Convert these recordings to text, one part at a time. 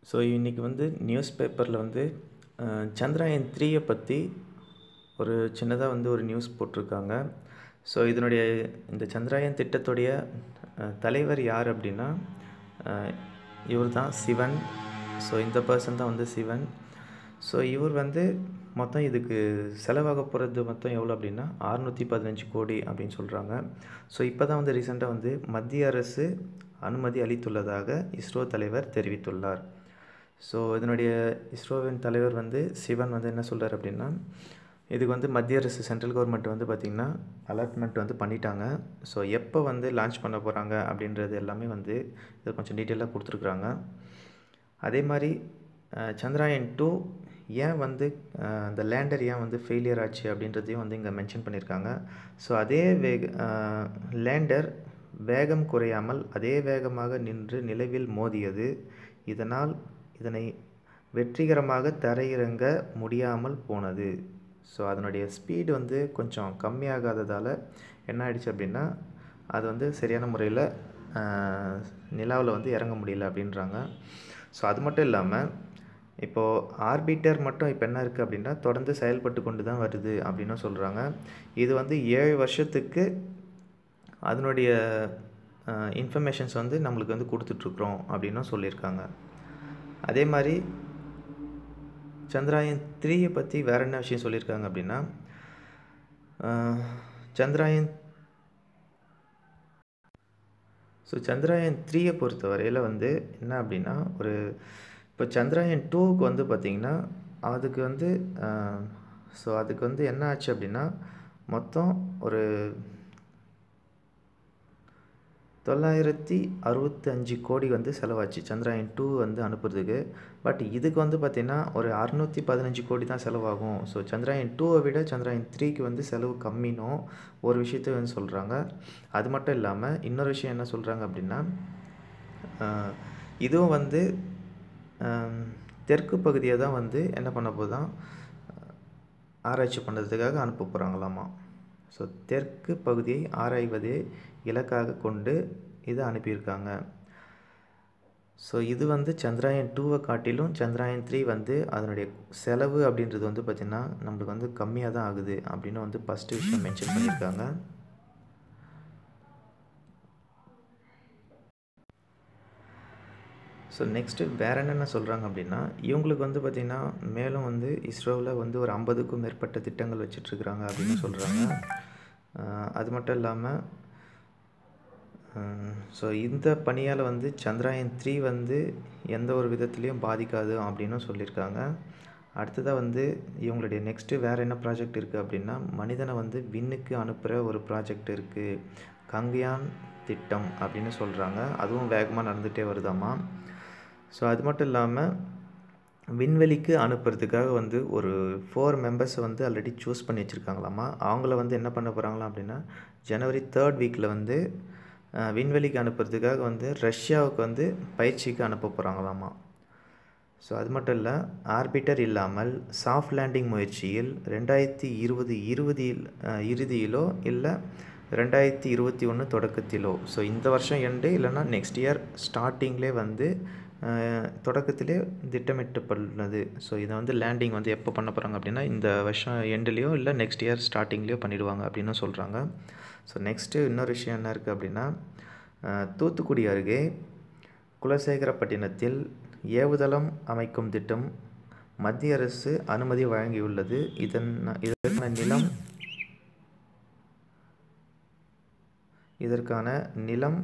so இன்றைக்கி வந்து news பேப்பரில் வந்து சந்திராயன் த்ரீயை பற்றி ஒரு சின்னதாக வந்து ஒரு நியூஸ் போட்டிருக்காங்க ஸோ இதனுடைய இந்த சந்திராயன் திட்டத்துடைய அஹ், தலைவர் யார் அப்படின்னா இவர் தான் சிவன் ஸோ இந்த பர்சன் தான் வந்து சிவன் ஸோ இவர் வந்து மொத்தம் இதுக்கு செலவாக போகிறது மொத்தம் எவ்வளோ அப்படின்னா அறுநூற்றி பதினஞ்சு கோடி அப்படின்னு சொல்கிறாங்க ஸோ இப்போ தான் வந்து ரீசெண்டாக வந்து மத்திய அரசு அனுமதி அளித்துள்ளதாக இஸ்ரோ தலைவர் தெரிவித்துள்ளார் ஸோ இதனுடைய இஸ்ரோவின் தலைவர் வந்து சிவன் வந்து என்ன சொல்கிறார் அப்படின்னா இதுக்கு வந்து மத்திய அரசு சென்ட்ரல் கவர்மெண்ட் வந்து பார்த்திங்கன்னா அலாட்மெண்ட் வந்து பண்ணிட்டாங்க ஸோ எப்போ வந்து லான்ச் பண்ண போகிறாங்க அப்படின்றது எல்லாமே வந்து இது கொஞ்சம் டீட்டெயிலாக கொடுத்துருக்குறாங்க அதே மாதிரி அஹ், சந்திராயன் டூ ஏன் வந்து அஹ், அந்த லேண்டர் ஏன் வந்து ஃபெயிலியர் ஆச்சு அப்படின்றதையும் வந்து இங்கே மென்ஷன் பண்ணியிருக்காங்க ஸோ அதே வேக லேண்டர் வேகம் குறையாமல் அதே வேகமாக நின்று நிலவில் மோதியது இதனால் இதனை வெற்றிகரமாக தரையிறங்க முடியாமல் போனது ஸோ அதனுடைய ஸ்பீடு வந்து கொஞ்சம் கம்மியாகாததால் என்ன ஆயிடுச்சு அப்படின்னா அது வந்து சரியான முறையில் நிலாவில் வந்து இறங்க முடியல அப்படின்றாங்க ஸோ அது மட்டும் இல்லாமல் இப்போது ஆர்பிட்டர் மட்டும் இப்போ என்ன இருக்குது அப்படின்னா தொடர்ந்து செயல்பட்டு கொண்டு தான் வருது அப்படின்னும் சொல்கிறாங்க இது வந்து ஏழு வருஷத்துக்கு அதனுடைய இன்ஃபர்மேஷன்ஸ் வந்து நம்மளுக்கு வந்து கொடுத்துட்ருக்குறோம் அப்படின்னும் சொல்லியிருக்காங்க அதே மாதிரி சந்திராயன் த்ரீயை பற்றி வேற என்ன விஷயம் சொல்லியிருக்காங்க அப்படின்னா அஹ், சந்திராயன் ஸோ சந்திராயன் த்ரீயை பொறுத்த வரையில் வந்து என்ன அப்படின்னா ஒரு இப்போ சந்திராயன் டூவுக்கு வந்து பார்த்திங்கன்னா அதுக்கு வந்து ஸோ அதுக்கு வந்து என்ன ஆச்சு அப்படின்னா மொத்தம் ஒரு தொள்ளாயிரத்தி அறுபத்தி அஞ்சு கோடி வந்து செலவாச்சு சந்திராயன் டூ வந்து அனுப்புறதுக்கு பட் இதுக்கு வந்து பார்த்திங்கன்னா ஒரு அறுநூற்றி பதினஞ்சு கோடி தான் செலவாகும் ஸோ சந்திராயன் டூவை விட சந்திராயன் த்ரீக்கு வந்து செலவு கம்மினும் ஒரு விஷயத்த வந்து சொல்கிறாங்க அது மட்டும் இல்லாமல் இன்னொரு விஷயம் என்ன சொல்கிறாங்க அப்படின்னா ஆஹ், இதுவும் வந்து ஆம், தெற்கு பகுதியை தான் வந்து என்ன பண்ண போதான் ஆராய்ச்சி பண்ணுறதுக்காக அனுப்ப போகிறாங்களாமா ஸோ தெற்கு பகுதியை ஆராய்வதே இலக்காக கொண்டு இதை அனுப்பியிருக்காங்க ஸோ இது வந்து சந்திராயன் டூவை காட்டிலும் சந்திராயன் த்ரீ வந்து அதனுடைய செலவு அப்படின்றது வந்து பார்த்திங்கன்னா நம்மளுக்கு வந்து கம்மியாக தான் ஆகுது அப்படின்னு வந்து ஃபஸ்ட்டு விஷயம் மென்ஷன் பண்ணியிருக்காங்க ஸோ நெக்ஸ்ட்டு வேறு என்னென்ன சொல்கிறாங்க அப்படின்னா இவங்களுக்கு வந்து பார்த்திங்கன்னா மேலும் வந்து இஸ்ரோவில் வந்து ஒரு ஐம்பதுக்கும் மேற்பட்ட திட்டங்கள் வச்சிட்ருக்குறாங்க அப்படின்னு சொல்கிறாங்க அது மட்டும் இல்லாமல் ஸோ இந்த பணியால் வந்து சந்திராயன் த்ரீ வந்து எந்த ஒரு விதத்துலேயும் பாதிக்காது அப்படின்னும் சொல்லியிருக்காங்க அடுத்ததாக வந்து இவங்களுடைய நெக்ஸ்ட்டு வேறு என்ன ப்ராஜெக்ட் இருக்குது அப்படின்னா மனிதனை வந்து விண்ணுக்கு அனுப்புகிற ஒரு ப்ராஜெக்ட் இருக்குது கங்கயான் திட்டம் அப்படின்னு சொல்கிறாங்க அதுவும் வேகமாக நடந்துகிட்டே வருதாமா ஸோ அது மட்டும் இல்லாமல் விண்வெளிக்கு அனுப்புறதுக்காக வந்து ஒரு ஃபோர் மெம்பர்ஸை வந்து ஆல்ரெடி சூஸ் பண்ணி வச்சுருக்காங்களாமா அவங்கள வந்து என்ன பண்ண போகிறாங்களாம் அப்படின்னா ஜனவரி தேர்ட் வீக்கில் வந்து அஹ், விண்வெளிக்கு அனுப்புறதுக்காக வந்து ரஷ்யாவுக்கு வந்து பயிற்சிக்கு அனுப்ப போகிறாங்களாமா ஸோ அது மட்டும் இல்லை ஆர்பிட்டர் இல்லாமல் சாஃப்ட் லேண்டிங் முயற்சியில் ரெண்டாயிரத்தி இருபது இருபதில் இறுதியிலோ இல்லை ரெண்டாயிரத்தி இருபத்தி ஒன்று தொடக்கத்திலோ ஸோ இந்த வருஷம் எண்டு இல்லைன்னா நெக்ஸ்ட் இயர் ஸ்டார்டிங்லேயே வந்து அஹ், தொடக்கத்திலே திட்டமிட்டப்பட்டுள்ளது ஸோ இதை வந்து லேண்டிங் வந்து எப்போ பண்ண போகிறாங்க அப்படின்னா இந்த வருஷம் எண்டுலேயோ இல்லை நெக்ஸ்ட் இயர் ஸ்டார்டிங்லேயோ பண்ணிடுவாங்க அப்படின்னு சொல்கிறாங்க ஸோ நெக்ஸ்ட்டு இன்னொரு விஷயம் என்ன இருக்குது அப்படின்னா அஹ், தூத்துக்குடி அருகே குலசேகரப்பட்டினத்தில் ஏவுதளம் அமைக்கும் திட்டம் மத்திய அரசு அனுமதி வழங்கியுள்ளது இதன் இதற்கான நிலம் இதற்கான நிலம்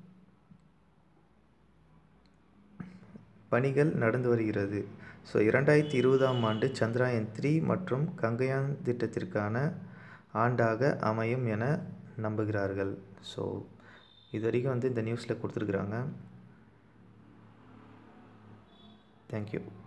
பணிகள் நடந்து வருகிறது ஸோ இரண்டாயிரத்தி இருபதாம் ஆண்டு சந்திராயன் த்ரீ மற்றும் கங்கயான் திட்டத்திற்கான ஆண்டாக அமையும் என நம்புகிறார்கள் ஸோ இது வரைக்கும் வந்து இந்த நியூஸில் கொடுத்துருக்குறாங்க தேங்க்யூ